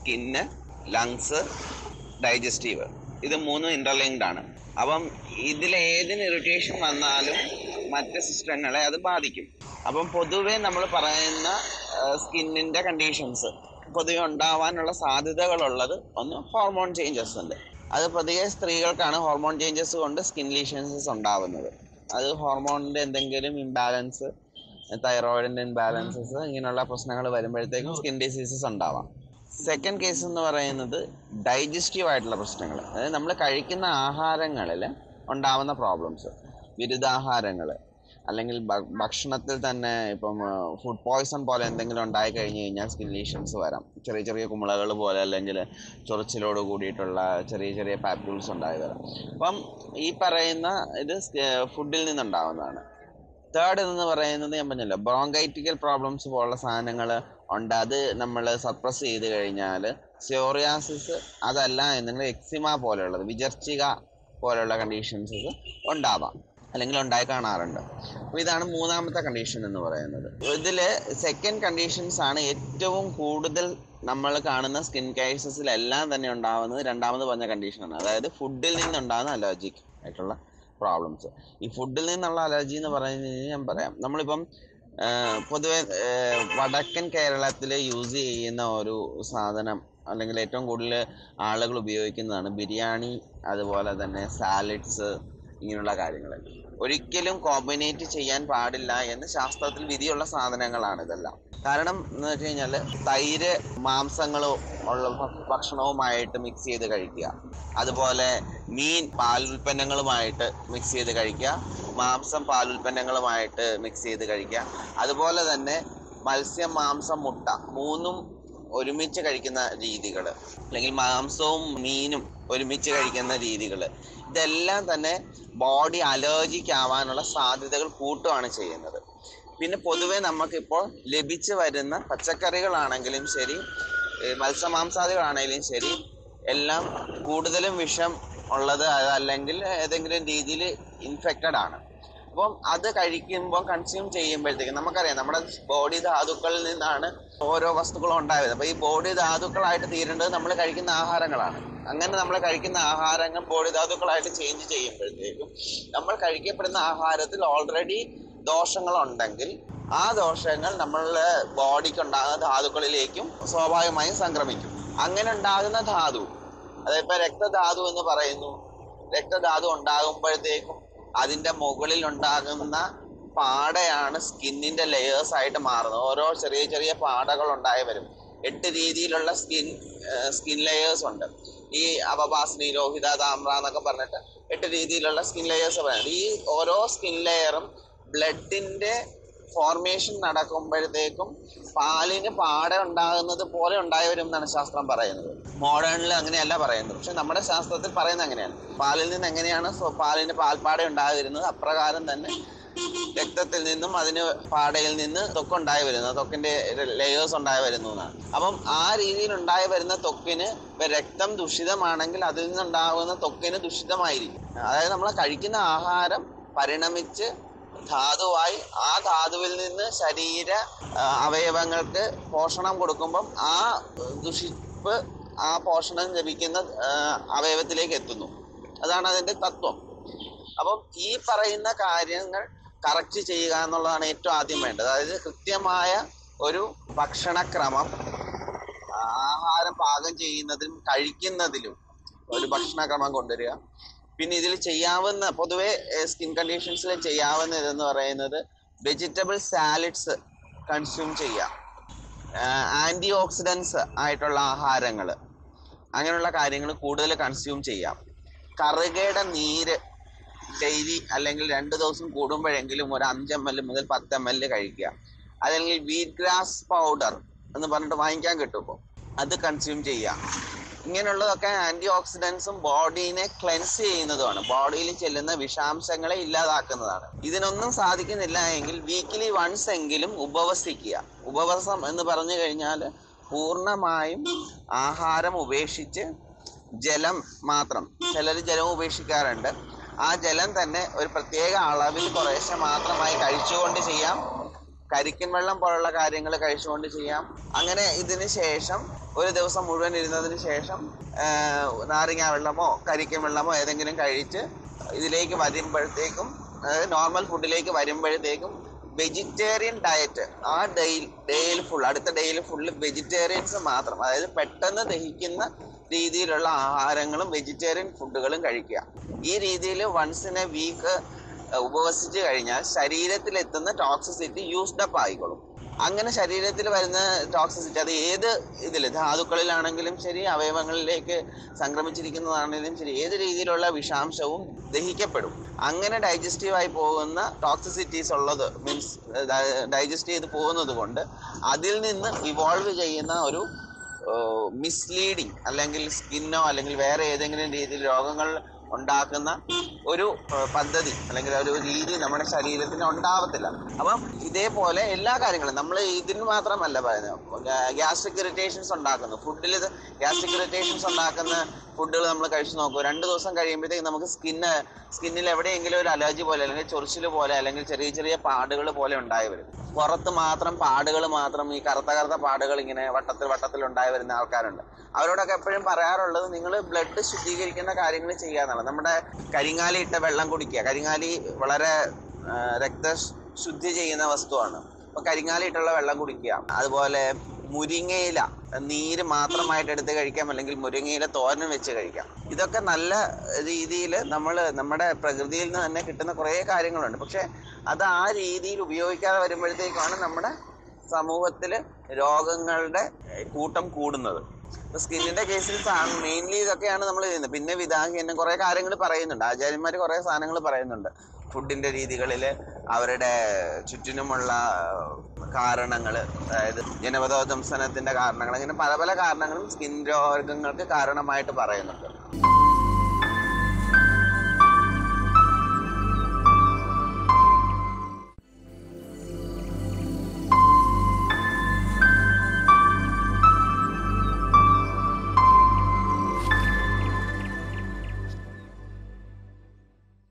skin lungs digestive ഇത് മൂന്നും interlinked ആണ് അപ്പം ഇതിലേതിന് ഇറിറ്റേഷൻ വന്നാലും മറ്റ് സിസ്റ്റങ്ങളെ അത് ബാധിക്കും അപ്പം പൊതുവെ നമ്മൾ പറയുന്ന സ്കിന്നിന്റെ കണ്ടീഷൻസ് പൊതുവെ ഉണ്ടാവാനുള്ള സാധ്യതകളുള്ളത് ഒന്ന് ഹോർമോൺ ചേഞ്ചസ് ഉണ്ട് അത് പൊതുവെ സ്ത്രീകൾക്കാണ് ഹോർമോൺ ചേഞ്ചസ് കൊണ്ട് സ്കിൻ ലീഷൻസസ് ഉണ്ടാവുന്നത് അത് ഹോർമോണിന്റെ എന്തെങ്കിലും ഇംബാലൻസ് തൈറോയിഡിന്റെ ഇംബാലൻസസ് ഇങ്ങനെയുള്ള പ്രശ്നങ്ങൾ വരുമ്പോഴത്തേക്കും സ്കിൻ ഡിസീസസ് ഉണ്ടാവാം സെക്കൻഡ് കേസ് എന്ന് പറയുന്നത് ഡൈജസ്റ്റീവ് ആയിട്ടുള്ള പ്രശ്നങ്ങൾ അതായത് നമ്മൾ കഴിക്കുന്ന ആഹാരങ്ങളിൽ ഉണ്ടാവുന്ന പ്രോബ്ലംസ് ബിരുദാഹാരങ്ങൾ അല്ലെങ്കിൽ ഭ- ഭക്ഷണത്തിൽ തന്നെ ഇപ്പം ഫുഡ് പോയ്സൺ പോലെ എന്തെങ്കിലും ഉണ്ടായി കഴിഞ്ഞ് കഴിഞ്ഞാൽ സ്കിൻ ലീഷൻസ് വരാം ചെറിയ ചെറിയ കുമിളകൾ പോലെ അല്ലെങ്കിൽ ചൊറിച്ചിലോട് കൂടിയിട്ടുള്ള ചെറിയ ചെറിയ പാപ്യൂൾസ് ഉണ്ടായി വരാം അപ്പം ഈ പറയുന്ന ഇത് ഫുഡിൽ നിന്നുണ്ടാവുന്നതാണ് തേർഡ് എന്ന് പറയുന്നത് ഞാൻ പറഞ്ഞല്ലോ ബ്രോങ്കൈറ്റിക്കൽ പ്രോബ്ലംസ് പോലുള്ള സാധനങ്ങൾ ഉണ്ട് അത് നമ്മൾ സപ്രസ് ചെയ്ത് കഴിഞ്ഞാൽ സിയോറിയാസിസ് അതല്ല എന്നുണ്ടെങ്കിൽ എക്സിമ പോലെയുള്ളത് വിജർച്ചിക പോലെയുള്ള കണ്ടീഷൻസ് ഉണ്ടാവാം അല്ലെങ്കിൽ ഉണ്ടായി കാണാറുണ്ട് അപ്പോൾ ഇതാണ് മൂന്നാമത്തെ കണ്ടീഷൻ എന്ന് പറയുന്നത് ഇതിൽ സെക്കൻഡ് കണ്ടീഷൻസ് ആണ് ഏറ്റവും കൂടുതൽ നമ്മൾ കാണുന്ന സ്കിൻ കേസസിലെല്ലാം തന്നെ ഉണ്ടാവുന്നത് രണ്ടാമത് പറഞ്ഞ കണ്ടീഷനാണ് അതായത് ഫുഡിൽ നിന്നുണ്ടാകുന്ന അലർജിക് ആയിട്ടുള്ള പ്രോബ്ലംസ് ഈ ഫുഡിൽ നിന്നുള്ള അലർജി എന്ന് പറയുന്നത് ഞാൻ പറയാം നമ്മളിപ്പം ആ, പൊതുവെ ആ, വടക്കൻ കേരളത്തിൽ യൂസ് ചെയ്യുന്ന ഒരു സാധനം അല്ലെങ്കിൽ ഏറ്റവും കൂടുതൽ ആളുകൾ ഉപയോഗിക്കുന്നതാണ് ബിരിയാണി അതുപോലെ തന്നെ സാലഡ്സ് ഇങ്ങനെയുള്ള കാര്യങ്ങൾ ഒരിക്കലും കോമ്പിനേറ്റ് ചെയ്യാൻ പാടില്ല എന്ന് ശാസ്ത്രത്തിൽ വിധിയുള്ള സാധനങ്ങളാണ് ഇതെല്ലാം കാരണം എന്ന് വെച്ച് കഴിഞ്ഞാൽ തൈര് മാംസങ്ങളോ ഉള്ള ഭ- ഭക്ഷണവുമായിട്ട് മിക്സ് ചെയ്ത് കഴിക്കുക അതുപോലെ മീൻ പാലുൽപ്പന്നങ്ങളുമായിട്ട് മിക്സ് ചെയ്ത് കഴിക്കുക മാംസം പാലുൽപ്പന്നങ്ങളുമായിട്ട് മിക്സ് ചെയ്ത് കഴിക്കുക അതുപോലെ തന്നെ മത്സ്യം മാംസം മുട്ട മൂന്നും ഒരുമിച്ച് കഴിക്കുന്ന രീതികൾ അല്ലെങ്കിൽ മാംസവും മീനും ഒരുമിച്ച് കഴിക്കുന്ന രീതികൾ ഇതെല്ലാം തന്നെ ബോഡി അലർജിക്ക് ആവാനുള്ള സാധ്യതകൾ കൂട്ടുകയാണ് ചെയ്യുന്നത് പിന്നെ പൊതുവെ നമുക്കിപ്പോൾ ലഭിച്ചു വരുന്ന പച്ചക്കറികളാണെങ്കിലും ശരി ഏ, മത്സ്യമാംസാദികളാണെങ്കിലും ശരി എല്ലാം കൂടുതലും വിഷം ഉള്ളത് അതല്ലെങ്കിൽ ഏതെങ്കിലും രീതിയിൽ ഇൻഫെക്റ്റഡ് ആണ് അപ്പം അത് കഴിക്കുമ്പോൾ കൺസ്യൂം ചെയ്യുമ്പോഴത്തേക്കും നമുക്കറിയാം നമ്മുടെ ബോഡി ധാതുക്കളിൽ നിന്നാണ് ഓരോ വസ്തുക്കളും ഉണ്ടായത് അപ്പോൾ ഈ ബോഡി ധാതുക്കളായിട്ട് തീരേണ്ടത് നമ്മൾ കഴിക്കുന്ന ആഹാരങ്ങളാണ് അങ്ങനെ നമ്മൾ കഴിക്കുന്ന ആഹാരങ്ങൾ ബോഡി ധാതുക്കളായിട്ട് ചേഞ്ച് ചെയ്യുമ്പോഴത്തേക്കും നമ്മൾ കഴിക്കപ്പെടുന്ന ആഹാരത്തിൽ ഓൾറെഡി ദോഷങ്ങളുണ്ടെങ്കിൽ ആ ദോഷങ്ങൾ നമ്മളുടെ ബോഡിക്ക് ഉണ്ടാകുന്ന ധാതുക്കളിലേക്കും സ്വാഭാവികമായും സംക്രമിക്കും അങ്ങനെ ഉണ്ടാകുന്ന ധാതു അതായത് ഇപ്പൊ രക്തധാതു എന്ന് പറയുന്നു രക്തധാതു ഉണ്ടാകുമ്പോഴത്തേക്കും അതിന്റെ മുകളിൽ ഉണ്ടാകുന്ന പാടയാണ് സ്കിന്നിന്റെ ലെയേഴ്സ് ആയിട്ട് മാറുന്നത് ഓരോ ചെറിയ ചെറിയ പാടകൾ ഉണ്ടായി വരും എട്ട് രീതിയിലുള്ള സ്കിൻ സ്കിൻ ലെയേഴ്സ് ഉണ്ട് ഈ അവഭാസ്നി ലോഹിത താമ്ര എന്നൊക്കെ പറഞ്ഞിട്ട് എട്ട് രീതിയിലുള്ള സ്കിൻ ലെയേഴ്സ് പറയുന്നത് ഈ ഓരോ സ്കിൻ ലെയറും ബ്ലഡിന്റെ ഫോർമേഷൻ നടക്കുമ്പോഴത്തേക്കും പാലിന് പാട ഉണ്ടാകുന്നത് പോലെ ഉണ്ടായി വരും എന്നാണ് ശാസ്ത്രം പറയുന്നത് മോഡേണിൽ അങ്ങനെയല്ല പറയുന്നത് പക്ഷെ നമ്മുടെ ശാസ്ത്രത്തിൽ പറയുന്നത് അങ്ങനെയാണ് പാലിൽ നിന്ന് എങ്ങനെയാണ് സ്വ- പാലിന് പാൽപ്പാട ഉണ്ടായി വരുന്നത് അപ്രകാരം തന്നെ രക്തത്തിൽ നിന്നും അതിന് പാടയിൽ നിന്ന് ത്വക്കുണ്ടായി വരുന്നത് ത്വക്കിന്റെ ലെയേഴ്സ് ഉണ്ടായി വരുന്നു എന്നാണ് അപ്പം ആ രീതിയിൽ ഉണ്ടായി വരുന്ന ത്വക്കിന് ഇപ്പൊ രക്തം ദുഷിതമാണെങ്കിൽ അതിൽ നിന്നുണ്ടാകുന്ന ത്വക്കിന് ദുഷിതമായിരിക്കും അതായത് നമ്മൾ കഴിക്കുന്ന ആഹാരം പരിണമിച്ച് ധാതുവായി ആ ധാതുവിൽ നിന്ന് ശരീര ആ, അവയവങ്ങൾക്ക് പോഷണം കൊടുക്കുമ്പം ആ ദുഷിപ്പ് ആ പോഷണം ലഭിക്കുന്ന ആ, അവയവത്തിലേക്ക് എത്തുന്നു അതാണ് അതിന്റെ തത്വം അപ്പം ഈ പറയുന്ന കാര്യങ്ങൾ കറക്റ്റ് ചെയ്യുക എന്നുള്ളതാണ് ഏറ്റവും ആദ്യം വേണ്ടത് അതായത് കൃത്യമായ ഒരു ഭക്ഷണക്രമം ആഹാരം പാകം ചെയ്യുന്നതിലും കഴിക്കുന്നതിലും ഒരു ഭക്ഷണക്രമം കൊണ്ടുവരിക പിന്നെ ഇതിൽ ചെയ്യാവുന്ന പൊതുവെ സ്കിൻ കണ്ടീഷൻസിൽ ചെയ്യാവുന്ന ഇതെന്ന് പറയുന്നത് വെജിറ്റബിൾ സാലഡ്സ് കൺസ്യൂം ചെയ്യാം ആൻറ്റി ഓക്സിഡൻസ് ആയിട്ടുള്ള ആഹാരങ്ങൾ അങ്ങനെയുള്ള കാര്യങ്ങൾ കൂടുതൽ കൺസ്യൂം ചെയ്യാം കറുകയുടെ നീര് ഡെയിലി അല്ലെങ്കിൽ രണ്ട് ദിവസം കൂടുമ്പോഴെങ്കിലും ഒരു അഞ്ച് എം എൽ മുതൽ പത്ത് എം എൽ കഴിക്കുക അല്ലെങ്കിൽ വീറ്റ് ഗ്രാസ് പൗഡർ എന്ന് പറഞ്ഞിട്ട് വാങ്ങിക്കാൻ കിട്ടും ഇപ്പോൾ അത് കൺസ്യൂം ചെയ്യാം ഇങ്ങനെയുള്ളതൊക്കെ ആന്റി ഓക്സിഡൻസും ബോഡീനെ ക്ലെൻസ് ചെയ്യുന്നതുമാണ് ബോഡിയിൽ ചെല്ലുന്ന വിഷാംശങ്ങളെ ഇല്ലാതാക്കുന്നതാണ് ഇതിനൊന്നും സാധിക്കുന്നില്ല എങ്കിൽ വീക്കിലി വൺസ് എങ്കിലും ഉപവസിക്കുക ഉപവാസം എന്ന് പറഞ്ഞു കഴിഞ്ഞാൽ പൂർണ്ണമായും ആഹാരം ഉപേക്ഷിച്ച് ജലം മാത്രം ചിലർ ജലം ഉപേക്ഷിക്കാറുണ്ട് ആ ജലം തന്നെ ഒരു പ്രത്യേക അളവിൽ കുറേശ്ശെ മാത്രമായി കഴിച്ചുകൊണ്ട് ചെയ്യാം കരിക്കിൻ വെള്ളം പോലുള്ള കാര്യങ്ങൾ കഴിച്ചുകൊണ്ട് ചെയ്യാം അങ്ങനെ ഇതിന് ശേഷം ഒരു ദിവസം മുഴുവൻ ഇരുന്നതിന് ശേഷം ആ, നാരങ്ങ വെള്ളമോ കരിക്കിൻ വെള്ളമോ ഏതെങ്കിലും കഴിച്ച് ഇതിലേക്ക് വരുമ്പോഴത്തേക്കും അതായത് നോർമൽ ഫുഡിലേക്ക് വരുമ്പോഴത്തേക്കും വെജിറ്റേറിയൻ ഡയറ്റ് ആ ഡേ ഡേയിൽ ഫുൾ അടുത്ത ഡേയിൽ ഫുള്ള് വെജിറ്റേറിയൻസ് മാത്രം അതായത് പെട്ടെന്ന് ദഹിക്കുന്ന രീതിയിലുള്ള ആഹാരങ്ങളും വെജിറ്റേറിയൻ ഫുഡുകളും കഴിക്കുക ഈ രീതിയിൽ വൺസ് ഇൻ എ വീക്ക് ഉപവസിച്ച് കഴിഞ്ഞാൽ ശരീരത്തിലെത്തുന്ന ടോക്സിസിറ്റി യൂസ്ഡ് അപ്പ് ആയിക്കോളും അങ്ങനെ ശരീരത്തിൽ വരുന്ന ടോക്സിസിറ്റി അത് ഏത് ഇതിൽ ധാതുക്കളിലാണെങ്കിലും ശരി അവയവങ്ങളിലേക്ക് സംക്രമിച്ചിരിക്കുന്നതാണെങ്കിലും ശരി ഏത് രീതിയിലുള്ള വിഷാംശവും ദഹിക്കപ്പെടും അങ്ങനെ ഡൈജസ്റ്റീവ് ആയി പോകുന്ന ടോക്സിസിറ്റീസ് ഉള്ളത് മീൻസ് ഡൈജസ്റ്റ് ചെയ്ത് പോകുന്നത് കൊണ്ട് അതിൽ നിന്ന് ഇവോൾവ് ചെയ്യുന്ന ഒരു മിസ്ലീഡിങ് അല്ലെങ്കിൽ സ്കിന്നോ അല്ലെങ്കിൽ വേറെ ഏതെങ്കിലും രീതിയിൽ രോഗങ്ങൾ ഉണ്ടാക്കുന്ന ഒരു ഏഹ്, പദ്ധതി അല്ലെങ്കിൽ ഒരു രീതി നമ്മുടെ ശരീരത്തിന് ഉണ്ടാവത്തില്ല അപ്പം ഇതേപോലെ എല്ലാ കാര്യങ്ങളും നമ്മൾ ഇതിന് മാത്രമല്ല പറയുന്നത് ഗ്യാസ്ട്രിക് ഇറിറ്റേഷൻസ് ഉണ്ടാക്കുന്നു ഫുഡിൽ ഗ്യാസ്ട്രിക് ഇറിറ്റേഷൻസ് ഉണ്ടാക്കുന്ന ഫുഡുകൾ നമ്മൾ കഴിച്ചു നോക്കൂ രണ്ട് ദിവസം കഴിയുമ്പോഴത്തേക്ക് നമുക്ക് സ്കിന്ന് സ്കിന്നിൽ എവിടെയെങ്കിലും ഒരു അലർജി പോലെ അല്ലെങ്കിൽ ചൊറിച്ചിൽ പോലെ അല്ലെങ്കിൽ ചെറിയ ചെറിയ പാടുകൾ പോലെ ഉണ്ടായി വരും പുറത്ത് മാത്രം പാടുകൾ മാത്രം ഈ കറുത്ത കറുത്ത പാടുകൾ ഇങ്ങനെ വട്ടത്തിൽ വട്ടത്തിൽ ഉണ്ടായി വരുന്ന ആൾക്കാരുണ്ട് അവരോടൊക്കെ എപ്പോഴും പറയാറുള്ളത് നിങ്ങൾ ബ്ലഡ് ശുദ്ധീകരിക്കുന്ന കാര്യങ്ങൾ ചെയ്യാന്നുള്ളത് നമ്മുടെ കരിങ്ങാലി ഇട്ട വെള്ളം കുടിക്കുക കരിങ്ങാലി വളരെ ആ, രക്തശുദ്ധി ചെയ്യുന്ന വസ്തുവാണ് അപ്പൊ കരിങ്ങാലി ഇട്ടുള്ള വെള്ളം കുടിക്കുക അതുപോലെ മുരിങ്ങയില നീര് മാത്രമായിട്ട് എടുത്ത് കഴിക്കാം അല്ലെങ്കിൽ മുരിങ്ങയില തോരൻ വെച്ച് കഴിക്കാം ഇതൊക്കെ നല്ല രീതിയിൽ നമ്മൾ നമ്മുടെ പ്രകൃതിയിൽ നിന്ന് തന്നെ കിട്ടുന്ന കുറേ കാര്യങ്ങളുണ്ട് പക്ഷെ അത് ആ രീതിയിൽ ഉപയോഗിക്കാതെ വരുമ്പോഴത്തേക്കാണ് നമ്മുടെ സമൂഹത്തിൽ രോഗങ്ങളുടെ ഏഹ്, കൂട്ടം കൂടുന്നത് ഇപ്പൊ സ്കിന്നിന്റെ കേസിൽ മെയിൻലി ഇതൊക്കെയാണ് നമ്മൾ ചെയ്യുന്നത് പിന്നെ വിദാഹീനം കുറെ കാര്യങ്ങൾ പറയുന്നുണ്ട് ആചാര്യന്മാർ കുറെ സാധനങ്ങൾ പറയുന്നുണ്ട് ഫുഡിന്റെ രീതികളിൽ അവരുടെ ചുറ്റിനുമുള്ള കാരണങ്ങൾ അതായത് ജനപദോധംസനത്തിന്റെ കാരണങ്ങൾ അങ്ങനെ പല പല കാരണങ്ങളും സ്കിൻ രോഗങ്ങൾക്ക് കാരണമായിട്ട് പറയുന്നുണ്ട്